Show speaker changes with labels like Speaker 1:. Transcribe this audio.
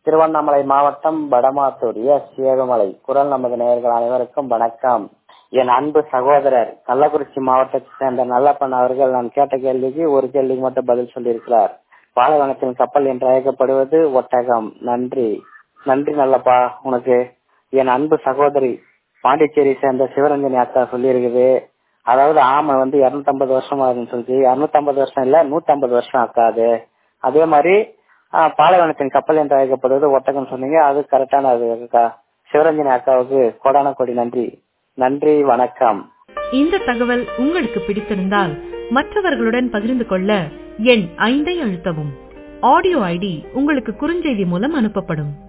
Speaker 1: திருவண்ணாமலை மாவட்டம் வடமாத்தூர் எஸ் ஏழுமலை குரல் நமது நேயர்கள் அனைவருக்கும் வணக்கம் என் அன்பு சகோதரர் கள்ளக்குறிச்சி மாவட்டத்தை சேர்ந்த நல்லப்பன் அவர்கள் நான் கேட்ட கேள்விக்கு ஒரு கேள்விக்கு மட்டும் பதில் சொல்லியிருக்கிறார் பாலைவனத்தின் கப்பல் என்று அழைக்கப்படுவது ஒட்டகம் நன்றி நன்றி நல்லப்பா உனக்கு என் அன்பு சகோதரி பாண்டிச்சேரி சேர்ந்த சிவரஞ்சனி அக்கா சொல்லியிருக்குது அதாவது ஆமை வந்து இருநூத்தம்பது வருஷம் ஆகுதுன்னு சொல்லிச்சு இருநூத்தம்பது வருஷம் இல்ல நூத்தம்பது வருஷம் அக்காது அதே மாதிரி ஆஹ், பாலைவனத்தின் கப்பல் என்று அழைக்கப்படுவது ஒட்டகம் சொன்னீங்க அது கரெக்டான அது அக்கா சிவரஞ்சனி அக்காவுக்கு கோடான கோடி நன்றி நன்றி வணக்கம்
Speaker 2: இந்த தகவல் உங்களுக்கு பிடித்திருந்தால் மற்றவர்களுடன் பகிர்ந்து கொள்ள எண் ஐந்தை அழுத்தவும் ஆடியோ ஐடி உங்களுக்கு குறுஞ்செய்தி மூலம் அனுப்பப்படும்